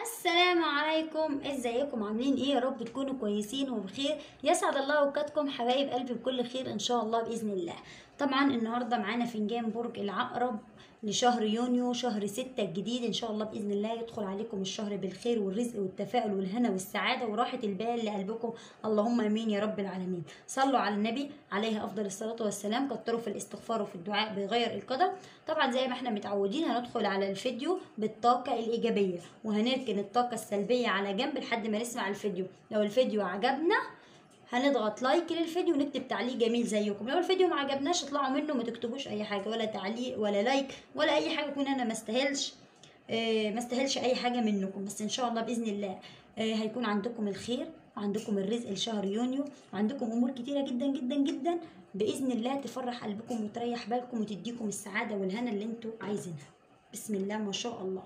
السلام عليكم ازيكم عاملين ايه يا رب تكونوا كويسين وبخير يسعد الله اوقاتكم حبايب قلبي بكل خير ان شاء الله باذن الله طبعا النهارده معانا فنجان برج العقرب لشهر يونيو شهر ستة الجديد ان شاء الله باذن الله يدخل عليكم الشهر بالخير والرزق والتفاؤل والهنا والسعاده وراحه البال لقلبكم اللهم امين يا رب العالمين صلوا على النبي عليه افضل الصلاه والسلام كتروا في الاستغفار وفي الدعاء بغير القدر طبعا زي ما احنا متعودين هندخل على الفيديو بالطاقه الايجابيه وهنركن الطاقه السلبيه على جنب لحد ما نسمع الفيديو لو الفيديو عجبنا هنضغط لايك للفيديو ونكتب تعليق جميل زيكم لو الفيديو ما عجبناش اطلعوا منه ما تكتبوش اي حاجه ولا تعليق ولا لايك ولا اي حاجه يكون انا ما استاهلش آه، ما استاهلش اي حاجه منكم بس ان شاء الله باذن الله آه، هيكون عندكم الخير وعندكم الرزق لشهر يونيو وعندكم امور كتيره جدا جدا جدا باذن الله تفرح قلبكم وتريح بالكم وتديكم السعاده والهنا اللي انتوا عايزينها بسم الله ما شاء الله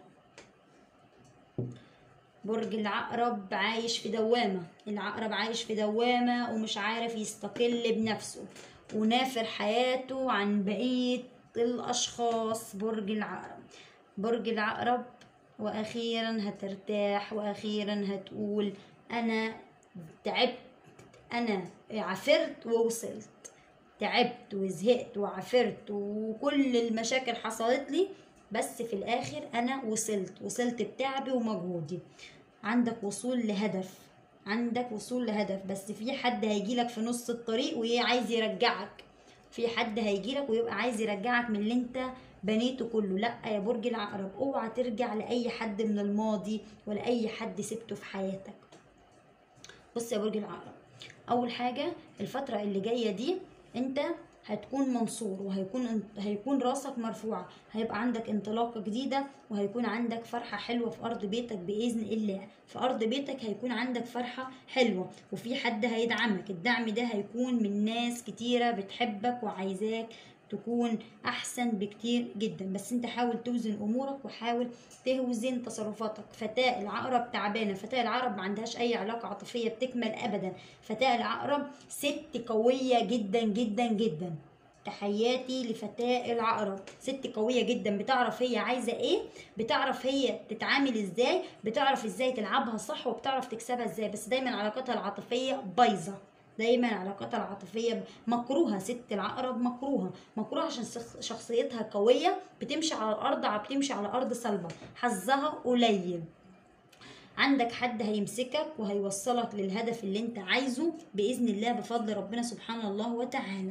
برج العقرب عايش في دوامة العقرب عايش في دوامة ومش عارف يستقل بنفسه ونافر حياته عن بقية الأشخاص برج العقرب برج العقرب وأخيرا هترتاح وأخيرا هتقول أنا تعبت أنا عفرت ووصلت تعبت وزهقت وعفرت وكل المشاكل حصلت لي بس في الاخر انا وصلت وصلت بتعبي ومجهودي عندك وصول لهدف عندك وصول لهدف بس في حد هيجيلك في نص الطريق وعايز يرجعك في حد هيجيلك ويبقى عايز يرجعك من اللي انت بنيته كله لا يا برج العقرب اوعى ترجع لاي حد من الماضي ولا اي حد سبته في حياتك بص يا برج العقرب اول حاجه الفتره اللي جايه دي انت هتكون منصور وهيكون هيكون راسك مرفوعة هيبقى عندك انطلاقة جديدة وهيكون عندك فرحة حلوة في أرض بيتك بإذن الله في أرض بيتك هيكون عندك فرحة حلوة وفي حد هيدعمك الدعم ده هيكون من ناس كتيرة بتحبك وعايزاك تكون احسن بكتير جدا بس انت حاول توزن امورك وحاول توزن تصرفاتك فتاة العقرب تعبانه فتاة العقرب ما عندهاش اي علاقه عاطفيه بتكمل ابدا فتاة العقرب ست قويه جدا جدا جدا تحياتي لفتاة العقرب ست قوية جدا بتعرف هي عايزة ايه بتعرف هي تتعامل ازاي بتعرف ازاي تلعبها صح وبتعرف تكسبها ازاي بس دايما علاقاتها العاطفية بايظة دايما علاقاتها العاطفية مكروهة ست العقرب مكروهة مكروهة عشان شخصيتها قوية بتمشي على الأرض بتمشي على أرض صلبة حظها قليل عندك حد هيمسكك وهيوصلك للهدف اللي انت عايزه بإذن الله بفضل ربنا سبحانه الله وتعالى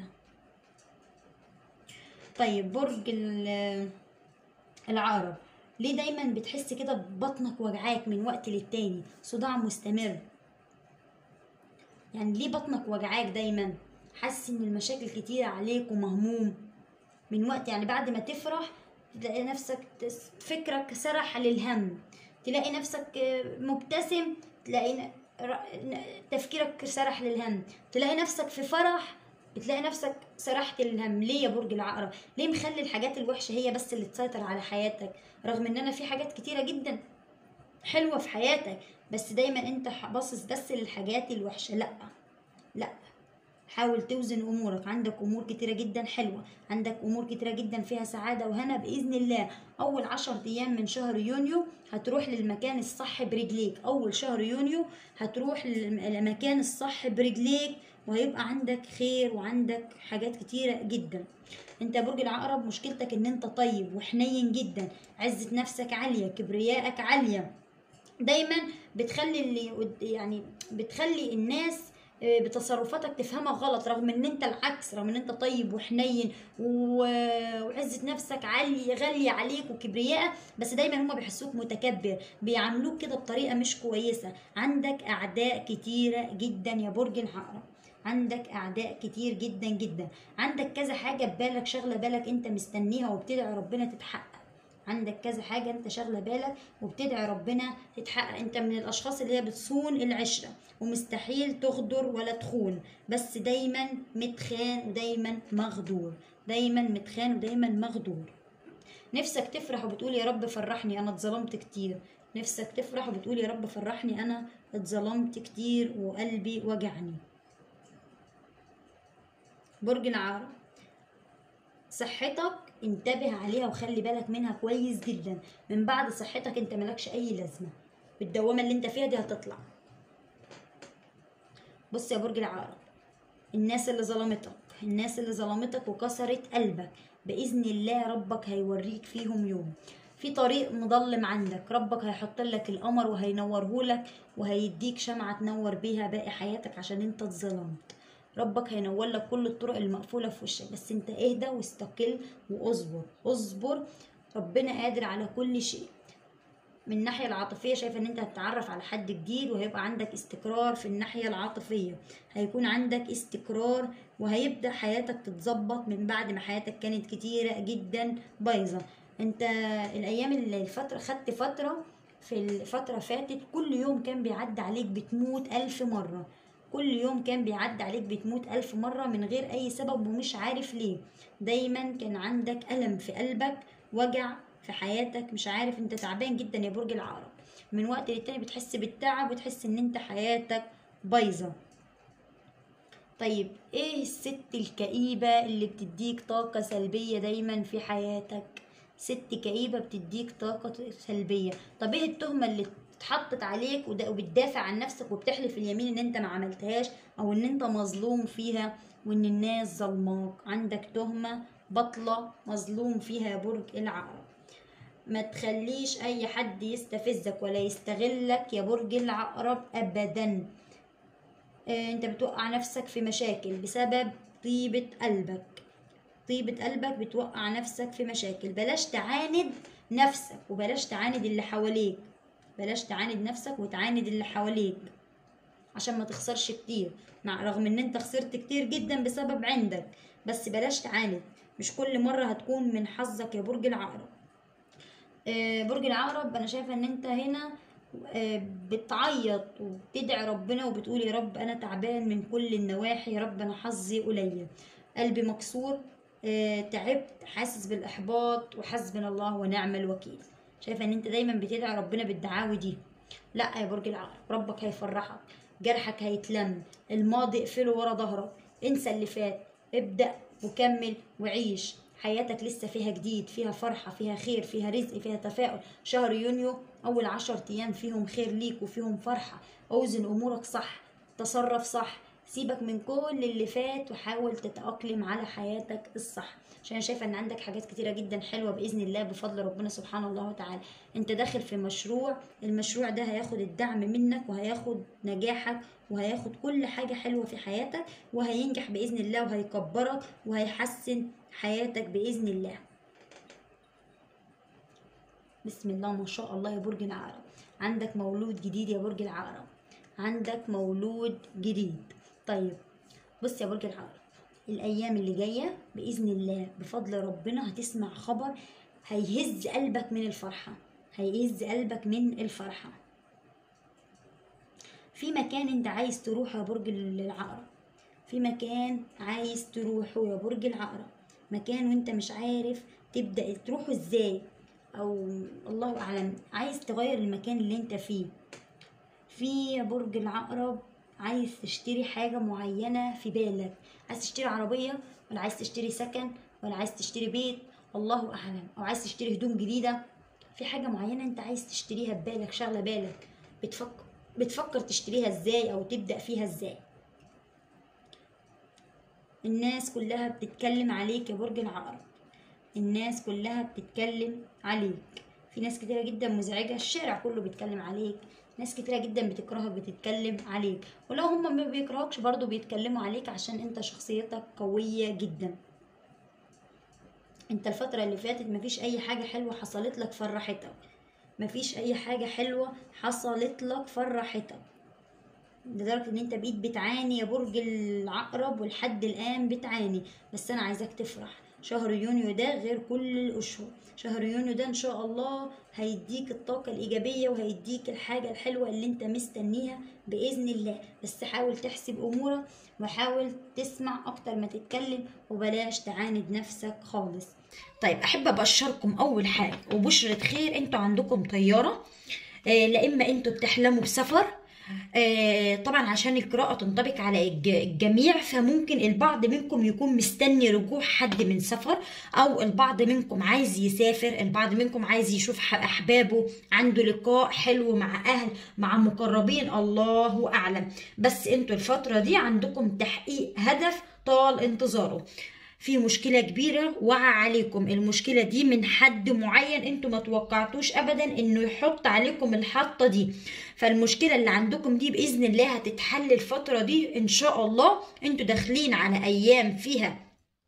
طيب برج العقرب ليه دايما بتحس كده ببطنك وجعاك من وقت للتاني صداع مستمر يعني ليه بطنك وجعاك دايما حاسس ان المشاكل كتير عليك ومهموم من وقت يعني بعد ما تفرح تلاقي نفسك فكرك سرح للهم تلاقي نفسك مبتسم تلاقي تفكيرك سرح للهم تلاقي نفسك في فرح بتلاقي نفسك سرحت للهم ليه يا برج العقرب ليه مخلي الحاجات الوحشه هي بس اللي تسيطر على حياتك رغم ان انا في حاجات كتيره جدا حلوه في حياتك بس دايما انت باصص بس للحاجات الوحشه لا لا حاول توزن امورك عندك امور كتيره جدا حلوه عندك امور كتيره جدا فيها سعاده وهنا باذن الله اول عشر ايام من شهر يونيو هتروح للمكان الصح برجليك اول شهر يونيو هتروح للمكان الصح برجليك وهيبقى عندك خير وعندك حاجات كتيره جدا انت برج العقرب مشكلتك ان انت طيب وحنين جدا عزه نفسك عاليه كبريائك عاليه دايما بتخلي اللي يعني بتخلي الناس بتصرفاتك تفهمها غلط رغم ان انت العكس رغم ان انت طيب وحنين وعزة نفسك عالية غالية عليك وكبرياء بس دايما هما بيحسوك متكبر بيعاملوك كده بطريقة مش كويسة عندك اعداء كتيرة جدا يا برج العقرب عندك اعداء كتير جدا جدا عندك كذا حاجة ببالك شغلة بالك انت مستنيها وبتدعي ربنا تتحقق عندك كذا حاجة انت شاغلة بالك وبتدعي ربنا تتحقق انت من الاشخاص اللي هي بتصون العشرة ومستحيل تغدر ولا تخون بس دايما متخان ودايما مغدور دايما متخان ودايما مغدور نفسك تفرح وبتقول يا رب فرحني انا اتظلمت كتير نفسك تفرح وبتقول يا رب فرحني انا اتظلمت كتير وقلبي وجعني برج العقرب صحتك انتبه عليها وخلي بالك منها كويس جدا من بعد صحتك انت ملكش اي لازمه والدوامه اللي انت فيها دي هتطلع بص يا برج العقرب الناس اللي ظلمتك الناس اللي ظلمتك وكسرت قلبك بإذن الله ربك هيوريك فيهم يوم في طريق مظلم عندك ربك هيحط لك القمر وهينوره لك وهيديك شمعة تنور بيها باقي حياتك عشان انت اتظلمت ربك هينور لك كل الطرق المقفولة في وشك بس انت اهدى واستقل واصبر اصبر ربنا قادر على كل شيء من الناحية العاطفية شايفة ان انت هتتعرف على حد جديد وهيبقى عندك استقرار في الناحية العاطفية هيكون عندك استقرار وهيبدأ حياتك تتظبط من بعد ما حياتك كانت كتيرة جدا بايظة انت الايام اللي الفترة خدت فترة في الفترة فاتت كل يوم كان بيعدي عليك بتموت ألف مرة كل يوم كان بيعدي عليك بتموت ألف مرة من غير أي سبب ومش عارف ليه دايما كان عندك ألم في قلبك وجع في حياتك مش عارف انت تعبان جدا يا برج العقرب من وقت للتاني بتحس بالتعب وتحس ان انت حياتك بايظه طيب ايه الست الكئيبة اللي بتديك طاقة سلبية دايما في حياتك ست كئيبة بتديك طاقة سلبية طب ايه التهمة اللي اتحطت عليك وده- وبتدافع عن نفسك وبتحلف اليمين ان انت ما عملتهاش او ان انت مظلوم فيها وان الناس ظلماك عندك تهمة بطلة مظلوم فيها يا برج العقرب ما تخليش اي حد يستفزك ولا يستغلك يا برج العقرب ابدا آه، انت بتوقع نفسك في مشاكل بسبب طيبة قلبك طيبة قلبك بتوقع نفسك في مشاكل بلاش تعاند نفسك وبلاش تعاند اللي حواليك بلاش تعاند نفسك وتعاند اللي حواليك عشان ما تخسرش كتير مع رغم ان انت خسرت كتير جدا بسبب عندك بس بلاش تعاند مش كل مرة هتكون من حظك يا برج العقرب آه، برج العقرب انا شايفه ان انت هنا آه، بتعيط وبتدعي ربنا وبتقول يا رب انا تعبان من كل النواحي يا رب انا حظي قليل قلبي مكسور آه، تعبت حاسس بالاحباط وحسبنا الله ونعم الوكيل شايفه ان انت دايما بتدعي ربنا بالدعاوي دي لا يا برج العقرب ربك هيفرحك جرحك هيتلم الماضي اقفله ورا ظهرك انسى اللي فات ابدأ وكمل وعيش حياتك لسه فيها جديد فيها فرحة فيها خير فيها رزق فيها تفاؤل شهر يونيو أول عشر أيام فيهم خير ليك وفيهم فرحة أوزن أمورك صح تصرف صح سيبك من كل اللي فات وحاول تتأقلم على حياتك الصح عشان أنا شايفة ان عندك حاجات كتيرة جدا حلوة بإذن الله بفضل ربنا سبحانه الله وتعالى انت داخل في مشروع المشروع ده هياخد الدعم منك وهياخد نجاحك وهياخد كل حاجة حلوة في حياتك وهينجح بإذن الله وهيكبرك وهيحسن حياتك بإذن الله بسم الله ما شاء الله يا برج العقرب عندك مولود جديد يا برج العقرب عندك مولود جديد طيب بص يا برج العقرب الأيام اللي جاية بإذن الله بفضل ربنا هتسمع خبر هيهز قلبك من الفرحة هيهز قلبك من الفرحة في مكان انت عايز تروحه يا برج العقرب في مكان عايز تروحه يا برج العقرب مكان وانت مش عارف تبدأ تروحه ازاي او الله اعلم عايز تغير المكان اللي انت فيه في يا برج العقرب عايز تشتري حاجة معينة في بالك عايز تشتري عربية ولا عايز تشتري سكن ولا عايز تشتري بيت الله أعلم أو عايز تشتري هدوم جديدة في حاجة معينة أنت عايز تشتريها ببالك شغلة بالك بتفكر بتفكر تشتريها ازاي أو تبدأ فيها ازاي الناس كلها بتتكلم عليك يا برج العقرب الناس كلها بتتكلم عليك في ناس كتيرة جدا مزعجة الشارع كله بيتكلم عليك ناس كتيرة جدا بتكرهك بتتكلم عليك ولو هم ما بيكرهوكش برضو بيتكلموا عليك عشان انت شخصيتك قوية جدا انت الفترة اللي فاتت مفيش اي حاجة حلوة حصلت لك فرحتك مفيش اي حاجة حلوة حصلت لك فرحتك لدرجة ان انت بقيت بتعاني يا برج العقرب ولحد الان بتعاني بس انا عايزاك تفرح شهر يونيو ده غير كل الاشهر شهر يونيو ده ان شاء الله هيديك الطاقة الايجابية وهيديك الحاجة الحلوة اللي انت مستنيها باذن الله بس حاول تحسب امورك وحاول تسمع اكتر ما تتكلم وبلاش تعاند نفسك خالص طيب احب ابشركم اول حاجة وبشرة خير انتوا عندكم طيارة آه، لا اما انتوا بتحلموا بسفر آه طبعا عشان القراءة تنطبق على الج- الجميع فممكن البعض منكم يكون مستني رجوع حد من سفر او البعض منكم عايز يسافر البعض منكم عايز يشوف ح- احبابه عنده لقاء حلو مع اهل مع مقربين الله اعلم بس انتوا الفترة دي عندكم تحقيق هدف طال انتظاره في مشكلة كبيرة وقع عليكم المشكلة دي من حد معين انتوا ما توقعتوش ابدا انه يحط عليكم الحطة دي فالمشكلة اللي عندكم دي بإذن الله هتتحل الفترة دي ان شاء الله انتوا داخلين على ايام فيها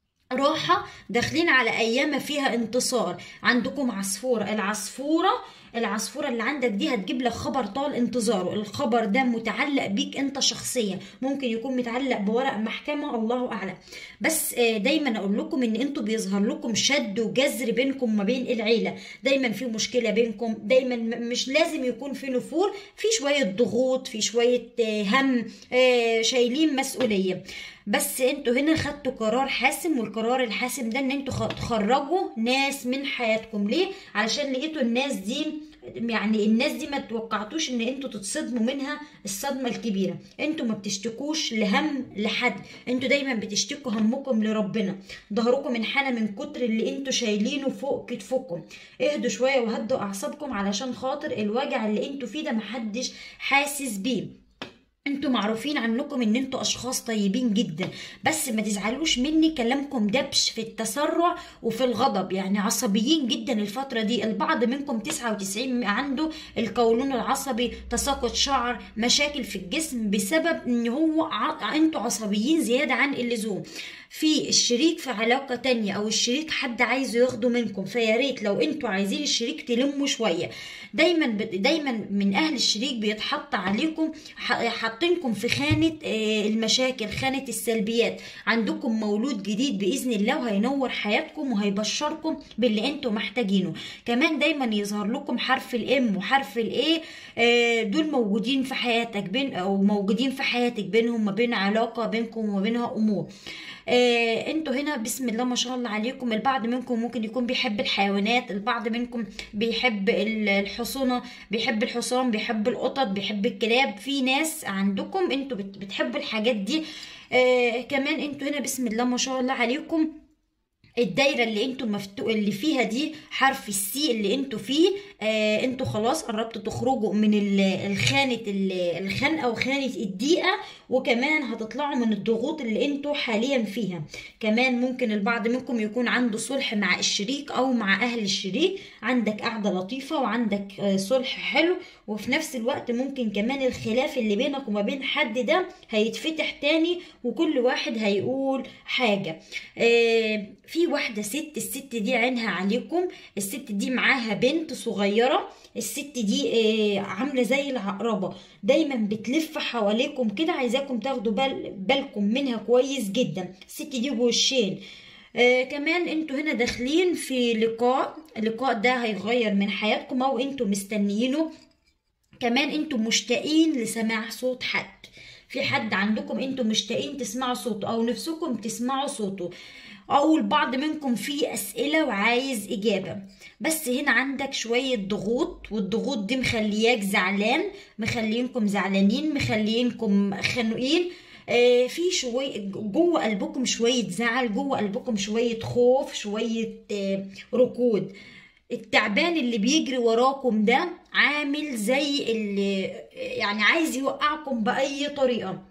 راحة داخلين على أيام فيها انتصار عندكم عصفورة العصفورة العصفورة اللي عندك دي هتجيب لك خبر طال انتظاره الخبر ده متعلق بيك انت شخصيا ممكن يكون متعلق بورق محكمة الله أعلم بس آه، دايما أقول لكم إن انتوا بيظهر لكم شد وجذر بينكم وما بين العيلة دايما في مشكلة بينكم دايما م- مش لازم يكون في نفور في شوية ضغوط في شوية آه، هم آه، شايلين مسؤولية بس انتوا هنا خدتوا قرار حاسم والقرار الحاسم ده ان انتوا خ- تخرجوا ناس من حياتكم ليه علشان لقيتوا الناس دي يعني الناس دي ما توقعتوش ان انتوا تتصدموا منها الصدمة الكبيرة انتوا ما بتشتكوش لهم لحد انتوا دايما بتشتكوا همكم لربنا ظهركم انحنى من كتر اللي انتوا شايلينه فوق كتفكم اهدوا شوية وهدوا اعصابكم علشان خاطر الوجع اللي انتوا فيه ده محدش حاسس بيه انتوا معروفين عنكم ان انتوا اشخاص طيبين جدا بس ما تزعلوش مني كلامكم دبش في التسرع وفي الغضب يعني عصبيين جدا الفترة دي البعض منكم 99 عنده القولون العصبي تساقط شعر مشاكل في الجسم بسبب ان هو ع... انتوا عصبيين زيادة عن اللزوم في الشريك في علاقة تانية او الشريك حد عايزه ياخده منكم فيا ريت لو انتوا عايزين الشريك تلموا شوية دايما ب... دايما من اهل الشريك بيتحط عليكم ح- حاطينكم في خانة آه، المشاكل خانة السلبيات عندكم مولود جديد بإذن الله وهينور حياتكم وهيبشركم باللي انتوا محتاجينه كمان دايما يظهر لكم حرف الام وحرف الايه دول موجودين في حياتك بين او موجودين في حياتك بينهم ما بين علاقة بينكم وما بينها امور آه، انتوا هنا بسم الله ما شاء الله عليكم البعض منكم ممكن يكون بيحب الحيوانات البعض منكم بيحب ال- الحصونة بيحب الحصان بيحب القطط بيحب الكلاب في ناس عندكم انتوا بت- بتحبوا الحاجات دي آه كمان انتوا هنا بسم الله ما شاء الله عليكم الدايره اللي انتوا مفتوح اللي فيها دي حرف السي اللي انتوا فيه آه انتوا خلاص قربتوا تخرجوا من ال- الخانه ال- الخنقه وخانه الضيقه وكمان هتطلعوا من الضغوط اللي انتوا حاليا فيها كمان ممكن البعض منكم يكون عنده صلح مع الشريك او مع اهل الشريك عندك قعده لطيفه وعندك آه، صلح حلو وفي نفس الوقت ممكن كمان الخلاف اللي بينك وما بين حد ده هيتفتح تاني وكل واحد هيقول حاجة آه، في واحدة ست الست دي عينها عليكم الست دي معاها بنت صغيرة الست دي آه، عاملة زي العقربة دايما بتلف حواليكم كده عايزاكم تاخدوا بال بالكم منها كويس جدا الست دي بوشين آه كمان انتوا هنا داخلين في لقاء اللقاء ده هيغير من حياتكم او انتوا مستنيينه كمان انتوا مشتاقين لسماع صوت حد في حد عندكم انتوا مشتاقين تسمعوا صوته او نفسكم تسمعوا صوته او البعض منكم فيه اسئلة وعايز اجابة بس هنا عندك شوية ضغوط والضغوط دي مخلياك زعلان مخلينكم زعلانين مخلينكم خنوقين آه، في شوية جوه قلبكم شوية زعل جوه قلبكم شوية خوف شوية آه، ركود التعبان اللي بيجري وراكم ده عامل زي اللي يعني عايز يوقعكم بأي طريقة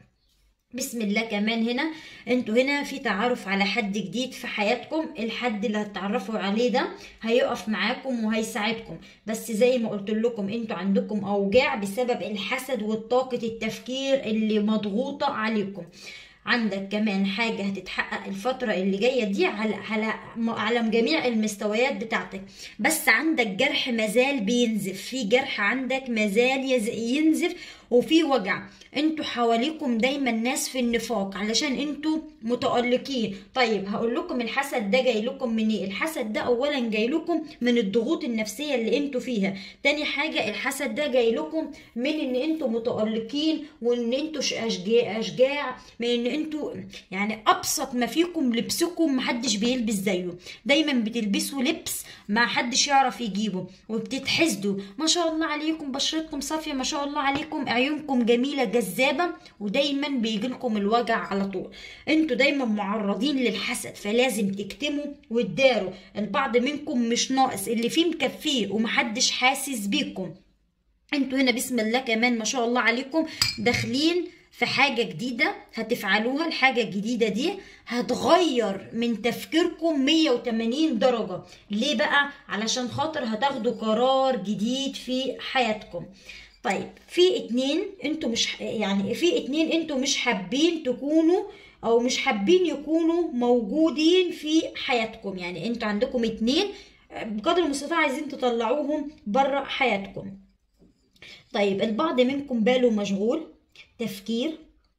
بسم الله كمان هنا انتوا هنا في تعرف على حد جديد في حياتكم الحد اللي هتتعرفوا عليه ده هيقف معاكم وهيساعدكم بس زي ما قلت لكم انتوا عندكم اوجاع بسبب الحسد والطاقة التفكير اللي مضغوطة عليكم عندك كمان حاجة هتتحقق الفترة اللي جاية دي على على على جميع المستويات بتاعتك بس عندك جرح مازال بينزف في جرح عندك مازال يز- ينزف وفي وجع انتوا حواليكم دايما ناس في النفاق علشان انتوا متألقين طيب هقول لكم الحسد ده جاي لكم من ايه الحسد ده اولا جاي لكم من الضغوط النفسية اللي انتوا فيها تاني حاجة الحسد ده جاي لكم من ان انتوا متألقين وان انتوا ش- اشجاع اشجاع من ان انتوا يعني ابسط ما فيكم لبسكم محدش بيلبس زيه دايما بتلبسوا لبس ما حدش يعرف يجيبه وبتتحسدوا ما شاء الله عليكم بشرتكم صافية ما شاء الله عليكم عيونكم جميله جذابه ودايما بيجيلكم الوجع على طول انتوا دايما معرضين للحسد فلازم تكتموا وتداروا البعض منكم مش ناقص اللي فيه مكفيه ومحدش حاسس بيكم انتوا هنا بسم الله كمان ما شاء الله عليكم داخلين في حاجة جديدة هتفعلوها الحاجة الجديدة دي هتغير من تفكيركم 180 درجة ليه بقى؟ علشان خاطر هتاخدوا قرار جديد في حياتكم طيب في اتنين انتوا مش يعني في اتنين انتوا مش حابين تكونوا او مش حابين يكونوا موجودين في حياتكم يعني انتوا عندكم اتنين بقدر المستطاع عايزين تطلعوهم بره حياتكم طيب البعض منكم باله مشغول تفكير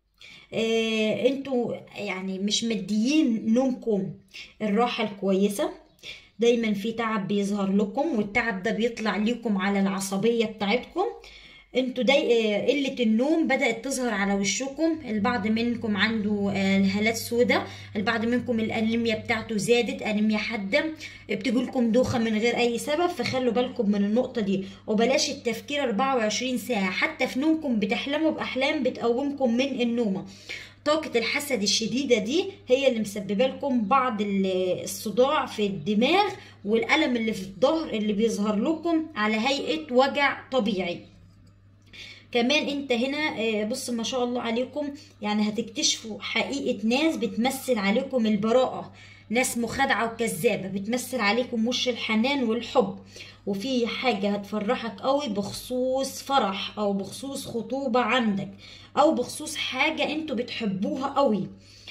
آه انتوا يعني مش مديين نومكم الراحة الكويسة دايما في تعب بيظهر لكم والتعب ده بيطلع ليكم على العصبية بتاعتكم انتوا داي آه، قلة النوم بدأت تظهر على وشكم البعض منكم عنده آه، الهالات سوداء البعض منكم الانيميا بتاعته زادت انيميا حادة بتجيلكم دوخة من غير اي سبب فخلوا بالكم من النقطة دي وبلاش التفكير 24 ساعة حتى في نومكم بتحلموا بأحلام بتقومكم من النومة طاقة الحسد الشديدة دي هي اللي مسببة لكم بعض ال- الصداع في الدماغ والألم اللي في الظهر اللي بيظهر لكم على هيئة وجع طبيعي كمان انت هنا آه، بص ما شاء الله عليكم يعني هتكتشفوا حقيقة ناس بتمثل عليكم البراءة ناس مخادعة وكذابة بتمثل عليكم وش الحنان والحب وفي حاجة هتفرحك قوي بخصوص فرح او بخصوص خطوبة عندك او بخصوص حاجة انتوا بتحبوها قوي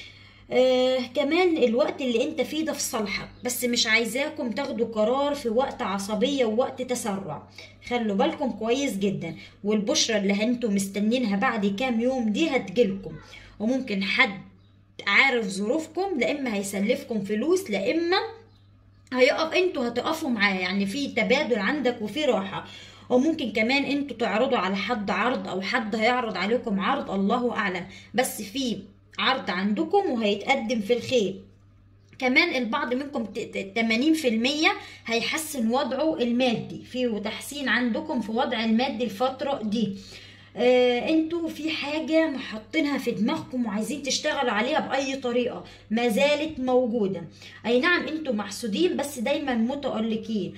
آه كمان الوقت اللي انت فيه ده في صالحك بس مش عايزاكم تاخدوا قرار في وقت عصبية ووقت تسرع خلوا بالكم كويس جدا والبشرة اللي انتوا مستنينها بعد كام يوم دي هتجيلكم وممكن حد عارف ظروفكم لا اما هيسلفكم فلوس لا اما هيقف انتوا هتقفوا معاه يعني في تبادل عندك وفي راحة وممكن كمان انتوا تعرضوا على حد عرض او حد هيعرض عليكم عرض الله اعلم بس في عرض عندكم وهيتقدم في الخير كمان البعض منكم ت- ت- 80% هيحسن وضعه المادي في تحسين عندكم في وضع المادي الفترة دي آه انتوا في حاجة محطينها في دماغكم وعايزين تشتغلوا عليها بأي طريقة ما زالت موجودة أي نعم انتوا محسودين بس دايما متألقين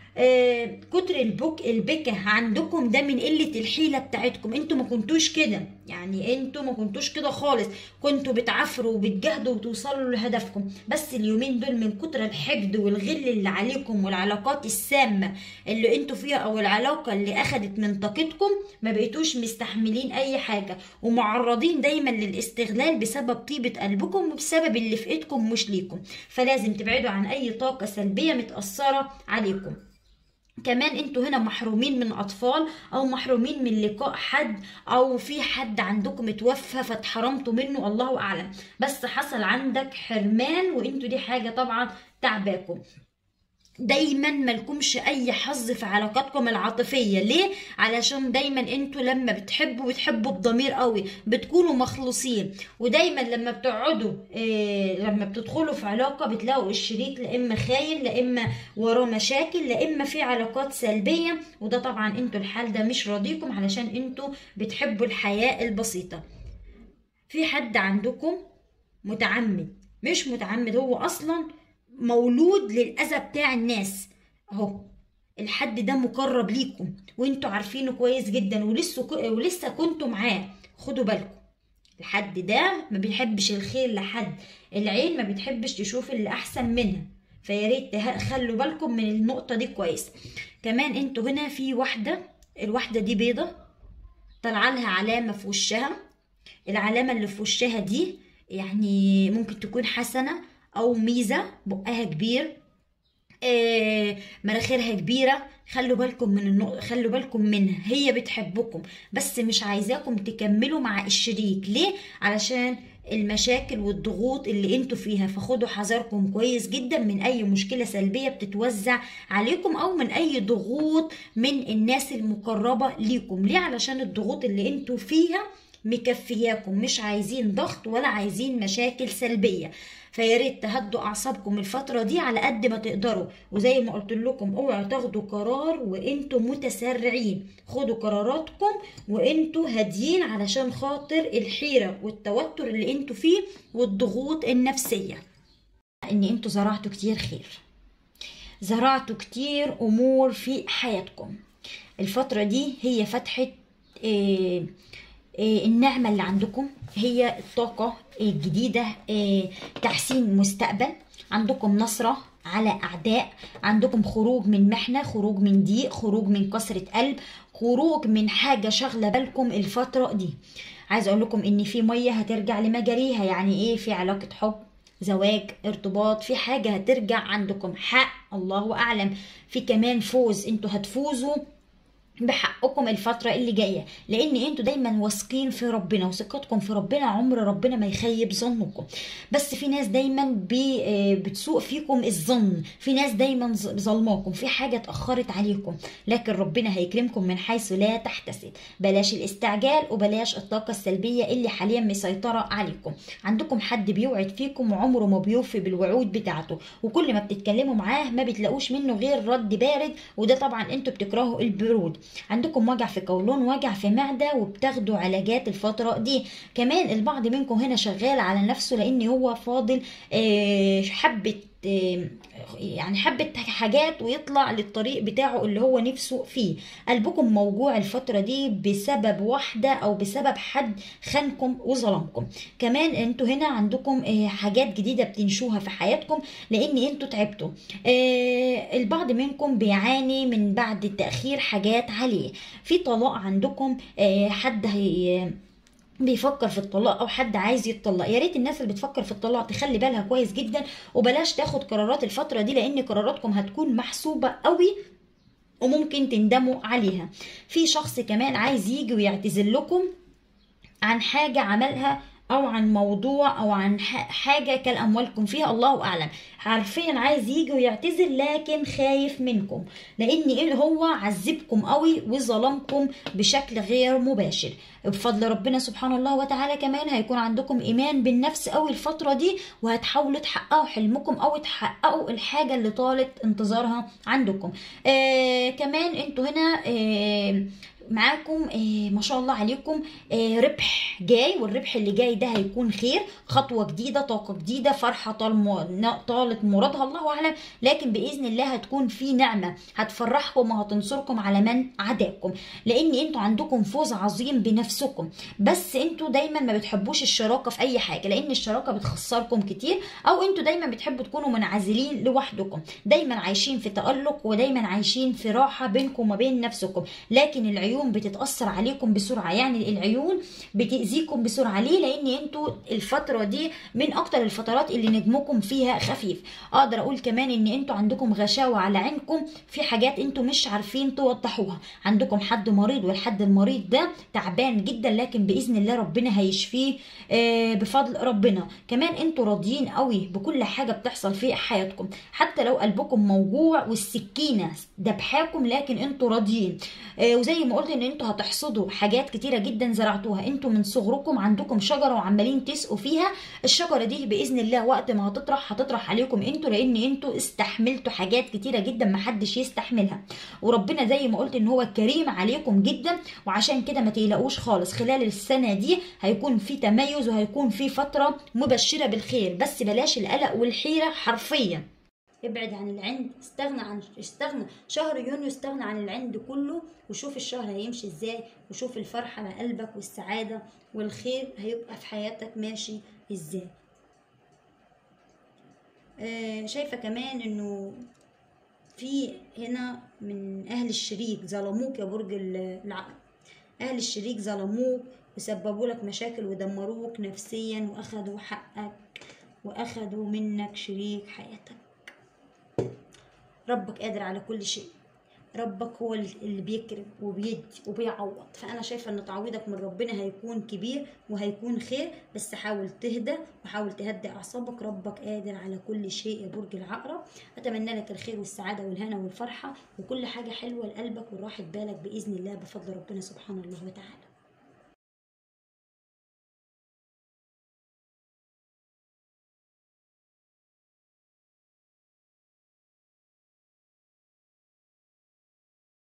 آه كتر البك البكة عندكم ده من قلة الحيلة بتاعتكم انتوا ما كنتوش كده يعني انتوا ما كنتوش كده خالص كنتوا بتعافروا وبتجاهدوا وتوصلوا لهدفكم بس اليومين دول من كتر الحقد والغل اللي عليكم والعلاقات السامة اللي انتوا فيها او العلاقة اللي اخدت من طاقتكم ما بقيتوش مستحملين اي حاجة ومعرضين دايما للاستغلال بسبب طيبة قلبكم وبسبب اللي في ايدكم مش ليكم فلازم تبعدوا عن اي طاقة سلبية متأثرة عليكم كمان انتوا هنا محرومين من اطفال او محرومين من لقاء حد او في حد عندكم اتوفى فاتحرمتوا منه الله اعلم بس حصل عندك حرمان وانتوا دي حاجة طبعا تعباكم دايما ملكمش اي حظ في علاقاتكم العاطفيه ليه علشان دايما انتوا لما بتحبوا بتحبوا بضمير قوي بتكونوا مخلصين ودايما لما بتقعدوا إيه لما بتدخلوا في علاقه بتلاقوا الشريك لا اما خاين لا اما وراه مشاكل لا اما في علاقات سلبيه وده طبعا انتوا الحال ده مش راضيكم علشان انتوا بتحبوا الحياه البسيطه في حد عندكم متعمد مش متعمد هو اصلا مولود للاذى بتاع الناس اهو الحد ده مقرب ليكم وانتوا عارفينه كويس جدا ولسه ولسه كنتوا معاه خدوا بالكم الحد ده ما بيحبش الخير لحد العين ما بتحبش تشوف اللي احسن منها فيا ريت ته- خلوا بالكم من النقطه دي كويس كمان انتوا هنا في واحده الواحده دي بيضه طالعه لها علامه في وشها العلامه اللي في وشها دي يعني ممكن تكون حسنه او ميزه بقها كبير آه، مناخيرها كبيرة خلوا بالكم من النق... خلوا بالكم منها هي بتحبكم بس مش عايزاكم تكملوا مع الشريك ليه علشان المشاكل والضغوط اللي انتوا فيها فخدوا حذركم كويس جدا من اي مشكلة سلبية بتتوزع عليكم او من اي ضغوط من الناس المقربة ليكم ليه علشان الضغوط اللي انتوا فيها مكفياكم مش عايزين ضغط ولا عايزين مشاكل سلبيه فيا ريت تهدوا اعصابكم الفتره دي على قد ما تقدروا وزي ما قلت لكم اوعوا تاخدوا قرار وانتوا متسرعين خدوا قراراتكم وانتوا هاديين علشان خاطر الحيره والتوتر اللي انتوا فيه والضغوط النفسيه ان انتوا زرعتوا كتير خير زرعتوا كتير امور في حياتكم الفتره دي هي فتحه إيه إيه النعمة اللي عندكم هي الطاقة الجديدة إيه تحسين مستقبل عندكم نصرة على أعداء عندكم خروج من محنة خروج من ضيق خروج من كسرة قلب خروج من حاجة شغلة بالكم الفترة دي عايز أقول لكم إن في مية هترجع لمجاريها يعني إيه في علاقة حب زواج ارتباط في حاجة هترجع عندكم حق الله أعلم في كمان فوز انتوا هتفوزوا بحقكم الفترة اللي جاية لأن انتوا دايما واثقين في ربنا وثقتكم في ربنا عمر ربنا ما يخيب ظنكم بس في ناس دايما بي بتسوء فيكم الظن في ناس دايما ظلماكم في حاجة اتأخرت عليكم لكن ربنا هيكرمكم من حيث لا تحتسب بلاش الاستعجال وبلاش الطاقة السلبية اللي حاليا مسيطرة عليكم عندكم حد بيوعد فيكم وعمره ما بيوفي بالوعود بتاعته وكل ما بتتكلموا معاه ما بتلاقوش منه غير رد بارد وده طبعا انتوا بتكرهوا البرود عندكم وجع في قولون وجع في معدة وبتاخدوا علاجات الفترة دي كمان البعض منكم هنا شغال على نفسه لان هو فاضل حبة يعني حبة حاجات ويطلع للطريق بتاعه اللي هو نفسه فيه قلبكم موجوع الفترة دي بسبب واحدة أو بسبب حد خانكم وظلمكم كمان انتوا هنا عندكم حاجات جديدة بتنشوها في حياتكم لأن انتوا تعبتوا البعض منكم بيعاني من بعد تأخير حاجات عليه في طلاق عندكم حد هي بيفكر في الطلاق او حد عايز يتطلق يا ريت الناس اللي بتفكر في الطلاق تخلي بالها كويس جدا وبلاش تاخد قرارات الفتره دي لان قراراتكم هتكون محسوبه قوي وممكن تندموا عليها في شخص كمان عايز يجي ويعتذر لكم عن حاجه عملها او عن موضوع او عن حاجه كان اموالكم فيها الله اعلم حرفيا عايز يجي ويعتذر لكن خايف منكم لان هو عذبكم قوي وظلمكم بشكل غير مباشر بفضل ربنا سبحانه الله وتعالى كمان هيكون عندكم ايمان بالنفس قوي الفتره دي وهتحاولوا تحققوا حلمكم او تحققوا الحاجه اللي طالت انتظارها عندكم آه كمان انتوا هنا آه معاكم آه ما شاء الله عليكم آه ربح جاي والربح اللي جاي ده هيكون خير خطوه جديده طاقه جديده فرحه طال طالت مرادها الله اعلم لكن باذن الله هتكون في نعمه هتفرحكم وهتنصركم على من عداكم لان انتوا عندكم فوز عظيم بنفسكم بس انتوا دايما ما بتحبوش الشراكه في اي حاجه لان الشراكه بتخسركم كتير او انتوا دايما بتحبوا تكونوا منعزلين لوحدكم دايما عايشين في تالق ودايما عايشين في راحه بينكم وما بين نفسكم لكن العيون العيون بتتأثر عليكم بسرعة يعني العيون بتأذيكم بسرعة ليه لأن انتوا الفترة دي من أكتر الفترات اللي نجمكم فيها خفيف أقدر أقول كمان إن انتوا عندكم غشاوة على عينكم في حاجات انتوا مش عارفين توضحوها عندكم حد مريض والحد المريض ده تعبان جدا لكن بإذن الله ربنا هيشفيه آه بفضل ربنا كمان انتوا راضيين قوي بكل حاجة بتحصل في حياتكم حتى لو قلبكم موجوع والسكينة دبحاكم لكن انتوا راضيين آه وزي ما قلت ان انتوا هتحصدوا حاجات كتيره جدا زرعتوها انتوا من صغركم عندكم شجره وعمالين تسقوا فيها الشجره دي باذن الله وقت ما هتطرح هتطرح عليكم انتوا لان انتوا استحملتوا حاجات كتيره جدا محدش يستحملها وربنا زي ما قلت ان هو كريم عليكم جدا وعشان كده ما تقلقوش خالص خلال السنه دي هيكون في تميز وهيكون في فتره مبشره بالخير بس بلاش القلق والحيره حرفيا ابعد عن العند استغنى عن استغنى شهر يونيو استغنى عن العند كله وشوف الشهر هيمشي ازاي وشوف الفرحة على قلبك والسعادة والخير هيبقى في حياتك ماشي ازاي آه شايفة كمان انه في هنا من اهل الشريك ظلموك يا برج العقرب اهل الشريك ظلموك وسببوا لك مشاكل ودمروك نفسيا واخدوا حقك واخدوا منك شريك حياتك ربك قادر على كل شيء ربك هو اللي بيكرم وبيدي وبيعوض فانا شايفه ان تعويضك من ربنا هيكون كبير وهيكون خير بس حاول تهدى وحاول تهدي اعصابك ربك قادر على كل شيء يا برج العقرب اتمنى لك الخير والسعاده والهنا والفرحه وكل حاجه حلوه لقلبك وراحه بالك باذن الله بفضل ربنا سبحانه الله وتعالى